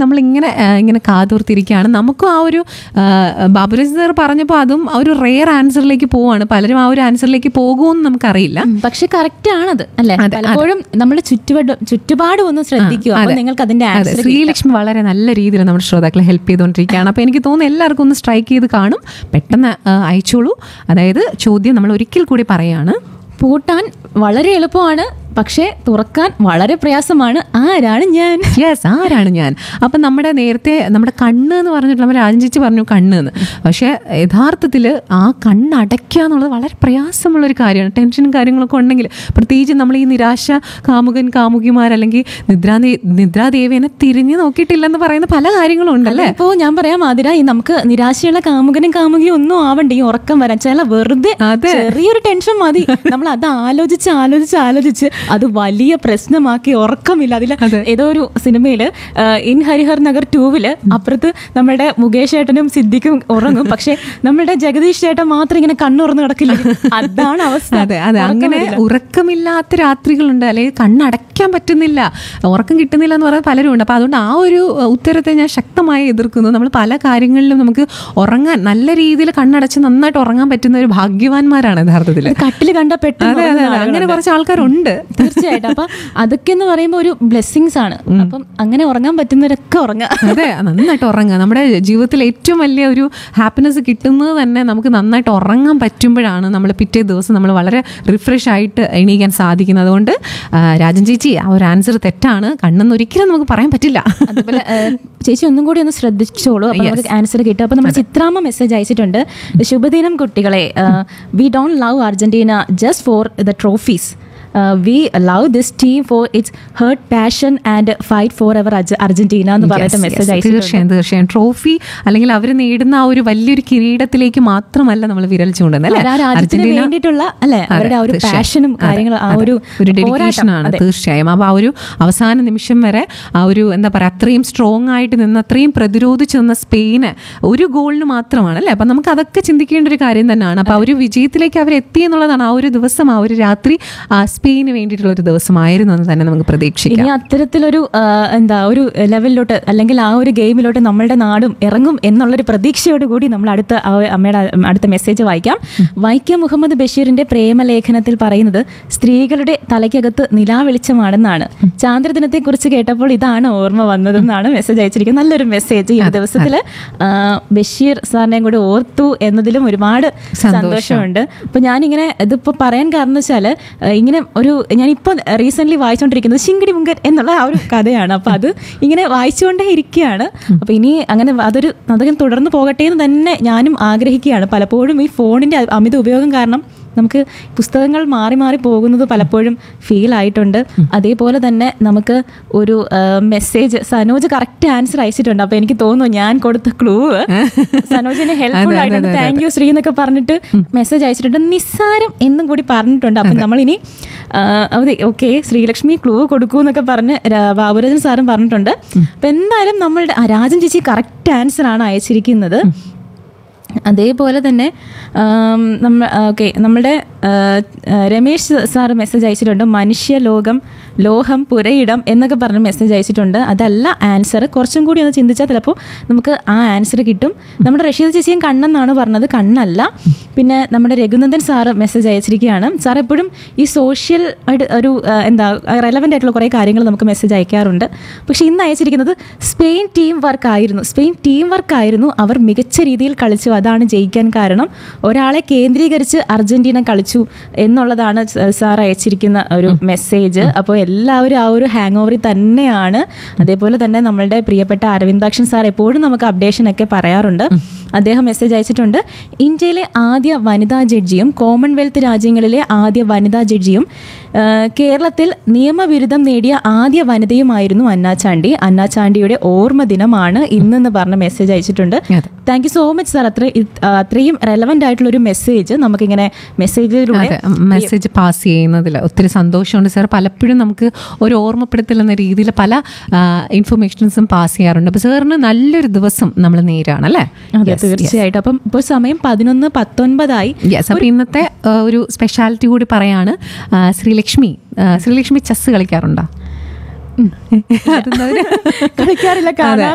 നമ്മളിങ്ങനെ ആ, ഇങ്ങനെ കാതോർത്തിരിക്കുകയാണ് നമുക്കും ആ ഒരു ബാബുരാജ് സാർ പറഞ്ഞപ്പോൾ അതും ആ ഒരു റെയർ ആൻസറിലേക്ക് പോവാണ് പലരും ആ ഒരു ആൻസറിലേക്ക് പോകുമെന്ന് നമുക്കറിയില്ല ഉം, പക്ഷെ കറക്റ്റ് ആണത് അല്ലെ പലപ്പോഴും നമ്മുടെ ചുറ്റുപാട് ചുറ്റുപാടും ഒന്ന് ശ്രദ്ധിക്കുക അപ്പൊ നിങ്ങൾക്ക് അതിന്റെ അതെ ആൻസർ ശ്രീലക്ഷ്മി വളരെ നല്ല രീതിയിൽ നമ്മുടെ ശ്രോതാക്കളെ ഹെൽപ്പ് ചെയ്തുകൊണ്ടിരിക്കുകയാണ് അപ്പോൾ എനിക്ക് തോന്നുന്നു എല്ലാവർക്കും ഒന്ന് സ്ട്രൈക്ക് ചെയ്ത് കാണും പെട്ടെന്ന് ആ, അയച്ചോളൂ അതായത് ചോദ്യം നമ്മൾ ഒരിക്കൽ കൂടി പറയാണ് പൂട്ടാൻ വളരെ എളുപ്പമാണ് പക്ഷേ തുറക്കാൻ വളരെ പ്രയാസമാണ് ആരാണ് ഞാൻ യെസ് ആരാണ് ഞാൻ അപ്പം നമ്മുടെ നേരത്തെ നമ്മുടെ കണ്ണ് എന്ന് പറഞ്ഞിട്ട് നമ്മൾ രാജൻചേച്ചി പറഞ്ഞു കണ്ണ് എന്ന് പക്ഷേ യഥാർത്ഥത്തിൽ ആ കണ്ണ് അടയ്ക്കുക എന്നുള്ളത് വളരെ പ്രയാസമുള്ളൊരു കാര്യമാണ് ടെൻഷനും കാര്യങ്ങളൊക്കെ ഉണ്ടെങ്കിൽ പ്രത്യേകിച്ച് നമ്മൾ ഈ നിരാശ കാമുകൻ കാമുകിമാർ അല്ലെങ്കിൽ നിദ്രാ നിദ്രാദേവേനെ തിരിഞ്ഞു നോക്കിയിട്ടില്ലെന്ന് പറയുന്ന പല കാര്യങ്ങളും ഉണ്ടല്ലേ ഇപ്പോ ഞാൻ പറയാം ആതിര ഈ നമുക്ക് നിരാശയുള്ള കാമുകനും കാമുകിയും ഒന്നും ആവണ്ട ഈ ഉറക്കം വരാൻ ചില വെറുതെ അതെ. ചെറിയൊരു ടെൻഷൻ മതി നമ്മൾ അത് ആലോചിച്ച് ആലോചിച്ച് ആലോചിച്ച് അത് വലിയ പ്രശ്നമാക്കി ഉറക്കമില്ല അതിൽ ഏതോ ഒരു സിനിമയില് ആ, ഇൻ ഹരിഹർ നഗർ ടൂവില് അപ്പുറത്ത് നമ്മുടെ മുകേഷ് ഏട്ടനും സിദ്ദിഖും ഉറങ്ങും പക്ഷെ നമ്മുടെ ജഗദീഷ് ചേട്ടൻ മാത്രം ഇങ്ങനെ കണ്ണുറന്ന് കിടക്കില്ല അതാണ് അവസ്ഥ അതെ അതെ അങ്ങനെ ഉറക്കമില്ലാത്ത രാത്രികളുണ്ട് അല്ലെങ്കിൽ കണ്ണടയ്ക്കാൻ പറ്റുന്നില്ല ഉറക്കം കിട്ടുന്നില്ല എന്ന് പറയുന്ന പലരും ഉണ്ട് അപ്പോൾ അതുകൊണ്ട് ആ ഒരു അഹ്, ഉത്തരത്തെ ഞാൻ ശക്തമായി എതിർക്കുന്നു നമ്മൾ പല കാര്യങ്ങളിലും നമുക്ക് ഉറങ്ങാൻ നല്ല രീതിയിൽ കണ്ണടച്ച് നന്നായിട്ട് ഉറങ്ങാൻ പറ്റുന്ന ഒരു ഭാഗ്യവാന്മാരാണ് യഥാർത്ഥത്തിൽ കട്ടില് കണ്ട പെട്ടെന്ന് അതെ അതെ ഉറങ്ങുന്ന അതെ അങ്ങനെ ആളുകളുണ്ട്. കുറച്ച് ആൾക്കാരുണ്ട് തീർച്ചയായിട്ടും അപ്പൊ അതൊക്കെ എന്ന് പറയുമ്പോൾ ഒരു ബ്ലെസ്സിങ്സ് ആണ് അപ്പം അങ്ങനെ ഉറങ്ങാൻ പറ്റുന്നവരൊക്കെ ഉറങ്ങുക അതെ നന്നായിട്ട് ഉറങ്ങുക നമ്മുടെ ജീവിതത്തിൽ ഏറ്റവും വലിയ ഒരു ഹാപ്പിനെസ് കിട്ടുന്നത് തന്നെ നമുക്ക് നന്നായിട്ട് ഉറങ്ങാൻ പറ്റുമ്പോഴാണ് നമ്മൾ പിറ്റേ ദിവസം നമ്മൾ വളരെ റിഫ്രഷ് ആയിട്ട് എണീക്കാൻ സാധിക്കുന്നത് അതുകൊണ്ട് ആ, രാജൻ ചേച്ചി ആ ഒരു ആൻസർ തെറ്റാണ് കണ്ണെന്ന് ഒരിക്കലും നമുക്ക് പറയാൻ പറ്റില്ല അതുപോലെ ഏഹ്, ചേച്ചി ഒന്നും കൂടി ഒന്ന് ശ്രദ്ധിച്ചോളൂ അപ്പൊ നമുക്ക് ആൻസർ കിട്ടും അപ്പൊ നമ്മുടെ ചിത്രാമ്മ മെസ്സേജ് അയച്ചിട്ടുണ്ട് ശുഭദിനം കുട്ടികളെ we don't love Argentina just for the trophies we love this team for its heart passion and fight for our Argentina എന്ന് പറഞ്ഞിട്ട് Yes, മെസ്സേജ് yes, അയച്ചിട്ടുണ്ട് തീർച്ചയായും തീർച്ചയായും ട്രോഫി അല്ലെങ്കിൽ അവർ നേടുന്ന ആ ഒരു വലിയൊരു കിരീടത്തിലേക്ക് മാത്രമല്ല നമ്മൾ വിരൽ ചൂണ്ടുന്നത് അല്ലേ അവര് ആ രാജ്യത്തിന് അർജന്റീന വേണ്ടിയിട്ടുള്ള അല്ലെ അവരുടെ ആ ഒരു തീർച്ചയായും. പാഷനും അതെ, കാര്യങ്ങളും ആ അതെ. ഒരു ഒരു ഡെഡിക്കേഷൻ പോരാട്ടം. ആണ് അതെ. തീർച്ചയായും അപ്പോൾ ആ ഒരു അവസാന നിമിഷം വരെ ആ ഒരു എന്താ പറയുക അത്രയും സ്ട്രോങ് ആയിട്ട് നിന്ന് അത്രയും പ്രതിരോധിച്ച് നിന്ന സ്പെയിന് ഒരു ഗോളിന് മാത്രമാണ് അല്ലേ അപ്പം നമുക്ക് അതൊക്കെ ചിന്തിക്കേണ്ട ഒരു കാര്യം തന്നെയാണ് അപ്പോൾ ആ ഒരു വിജയത്തിലേക്ക് അവർ എത്തി എന്നുള്ളതാണ് ആ ഒരു ദിവസം ആ ഒരു രാത്രി ആ സ്പെയിന് വേണ്ടിയിട്ടുള്ള ഒരു ദിവസമായിരുന്നു എന്ന് തന്നെ നമുക്ക് പ്രതീക്ഷിക്കാം ഇനി അത്തരത്തിലൊരു ആ, എന്താ ഒരു ലെവലിലോട്ട് അല്ലെങ്കിൽ ആ ഒരു ഗെയിമിലോട്ട് നമ്മളുടെ നാടും ഇറങ്ങും എന്നുള്ളൊരു പ്രതീക്ഷയോട് കൂടി നമ്മൾ അടുത്ത ആ അമ്മയുടെ അടുത്ത മെസ്സേജ് വായിക്കാം വൈക്കം മുഹമ്മദ് ബഷീറിന്റെ പ്രേമലേഖനത്തിൽ പറയുന്നത് സ്ത്രീകളുടെ തലയ്ക്കകത്ത് നിലാവെളിച്ചമാണെന്നാണ് ചാന്ദ്രദിനത്തെ കുറിച്ച് കേട്ടപ്പോൾ ഇതാണ് ഓർമ്മ വന്നതെന്നാണ് മെസ്സേജ് അയച്ചിരിക്കുന്നത് നല്ലൊരു മെസ്സേജ് ഈ ഒരു ദിവസത്തിൽ ബഷീർ സാറിനെയും കൂടി ഓർത്തു എന്നതിലും ഒരുപാട് സന്തോഷമുണ്ട് അപ്പൊ ഞാനിങ്ങനെ ഇതിപ്പോ പറയാൻ കാരണം എന്ന് വെച്ചാല് ഏഹ് ഇങ്ങനെ ഒരു ഞാനിപ്പോ റീസെന്റ് വായിച്ചുകൊണ്ടിരിക്കുന്നത് ശിങ്കിടി മുങ്കൻ എന്നുള്ള ആ ഒരു കഥയാണ് അപ്പൊ അത് ഇങ്ങനെ വായിച്ചുകൊണ്ടേ ഇരിക്കുകയാണ് അപ്പൊ ഇനി അങ്ങനെ അതൊരു അതങ്ങനെ തുടർന്ന് പോകട്ടെ എന്ന് തന്നെ ഞാനും ആഗ്രഹിക്കുകയാണ് പലപ്പോഴും ഈ ഫോണിന്റെ അമിത ഉപയോഗം കാരണം നമുക്ക് പുസ്തകങ്ങൾ മാറി മാറി പോകുന്നത് പലപ്പോഴും ഫീൽ ആയിട്ടുണ്ട് അതേപോലെ തന്നെ നമുക്ക് ഒരു മെസ്സേജ് സനോജ് കറക്റ്റ് ആൻസർ അയച്ചിട്ടുണ്ട് അപ്പൊ എനിക്ക് തോന്നുന്നു ഞാൻ കൊടുത്ത ക്ലൂ സനോജിന് ഹെൽപ്ഫുൾ അതെ, ആയിട്ടുണ്ട് അതെ, താങ്ക് യു ശ്രീ എന്നൊക്കെ പറഞ്ഞിട്ട് മെസ്സേജ് അയച്ചിട്ടുണ്ട് നിസ്സാരം എന്നും കൂടി പറഞ്ഞിട്ടുണ്ട് അപ്പം നമ്മളിനി ആ, അതെ ഓക്കെ ശ്രീലക്ഷ്മി ക്ലൂ കൊടുക്കൂ എന്നൊക്കെ പറഞ്ഞ് രാ- ബാബുരാജൻ സാറും പറഞ്ഞിട്ടുണ്ട് അപ്പം എന്തായാലും നമ്മളുടെ ആ, രാജൻ ചേച്ചി കറക്റ്റ് ആൻസർ ആണ് അയച്ചിരിക്കുന്നത് അതേപോലെ തന്നെ ആം, നമ്മ ഓക്കെ നമ്മുടെ ആ, ആ, രമേശ് സാറ് മെസ്സേജ് അയച്ചിട്ടുണ്ട് മനുഷ്യ ലോകം ലോഹം പുരയിടം എന്നൊക്കെ പറഞ്ഞ് മെസ്സേജ് അയച്ചിട്ടുണ്ട് അതല്ല ആൻസർ കുറച്ചും കൂടി ഒന്ന് ചിന്തിച്ചാൽ ചിലപ്പോൾ നമുക്ക് ആ ആൻസർ കിട്ടും നമ്മുടെ റഷീദ് ചേച്ചിയും കണ്ണെന്നാണ് പറഞ്ഞത് കണ്ണല്ല പിന്നെ നമ്മുടെ രഘുനന്ദൻ സാറ് മെസ്സേജ് അയച്ചിരിക്കുകയാണ് സാർ എപ്പോഴും ഈ സോഷ്യൽ ആയിട്ട് ഒരു ആ, എന്താ റെലവൻ്റ് ആയിട്ടുള്ള കുറേ കാര്യങ്ങൾ നമുക്ക് മെസ്സേജ് അയക്കാറുണ്ട് പക്ഷേ ഇന്ന് അയച്ചിരിക്കുന്നത് സ്പെയിൻ ടീം വർക്ക് ആയിരുന്നു സ്പെയിൻ ടീം വർക്ക് ആയിരുന്നു അവർ മികച്ച രീതിയിൽ കളിച്ചു അതാണ് ജയിക്കാൻ കാരണം ഒരാളെ കേന്ദ്രീകരിച്ച് അർജന്റീന കളിച്ചു എന്നുള്ളതാണ് സ- സാർ അയച്ചിരിക്കുന്ന ഒരു മെസ്സേജ് അപ്പോൾ എല്ലാവരും ആ ഒരു ഹാങ് ഓവറിൽ തന്നെയാണ് അതേപോലെ തന്നെ നമ്മളുടെ പ്രിയപ്പെട്ട അരവിന്ദാക്ഷൻ സാർ എപ്പോഴും നമുക്ക് അപ്ഡേഷൻ ഒക്കെ പറയാറുണ്ട് അദ്ദേഹം മെസ്സേജ് അയച്ചിട്ടുണ്ട് ഇന്ത്യയിലെ ആദ്യ വനിതാ ജഡ്ജിയും കോമൺവെൽത്ത് രാജ്യങ്ങളിലെ ആദ്യ വനിതാ ജഡ്ജിയും ആ, കേരളത്തിൽ നിയമബിരുദം നേടിയ ആദ്യ വനിതയുമായിരുന്നു അന്നാ ചാണ്ടി അന്നാ ചാണ്ടിയുടെ ഓർമ്മ ദിനമാണ് ഇന്നെന്ന് പറഞ്ഞ മെസ്സേജ് അയച്ചിട്ടുണ്ട് അതെ. Thank you so much sir അത്ര ഇത്- ആ, അത്രയും റെലവെന്റ് ആയിട്ടുള്ള ഒരു മെസ്സേജ് നമുക്കിങ്ങനെ മെസ്സേജിലൂടെ അതെ മെസ്സേജ് പാസ് ചെയ്യുന്നതിൽ ഒത്തിരി സന്തോഷമുണ്ട് സാർ പലപ്പോഴും നമുക്ക് ഒരു ഓർമ്മപ്പെടുത്തൽ എന്ന രീതിയിൽ പല ഇൻഫർമേഷൻസും പാസ് ചെയ്യാറുണ്ട് അപ്പോൾ സാറിന് നല്ലൊരു ദിവസം നമ്മൾ നേരാണ് അല്ലേ അതെ തീർച്ചയായിട്ടും അപ്പം ഇപ്പോൾ സമയം പതിനൊന്ന് പത്തൊൻപതായി യെസ് അപ്പോൾ ഇന്നത്തെ ആ, ഒരു സ്പെഷ്യാലിറ്റി കൂടി പറയാണ് ആ, ശ്രീലക്ഷ്മി ആ, ശ്രീലക്ഷ്മി ചെസ് കളിക്കാറുണ്ടോ അതെന്താ കളിക്കാറില്ല കാണാൻ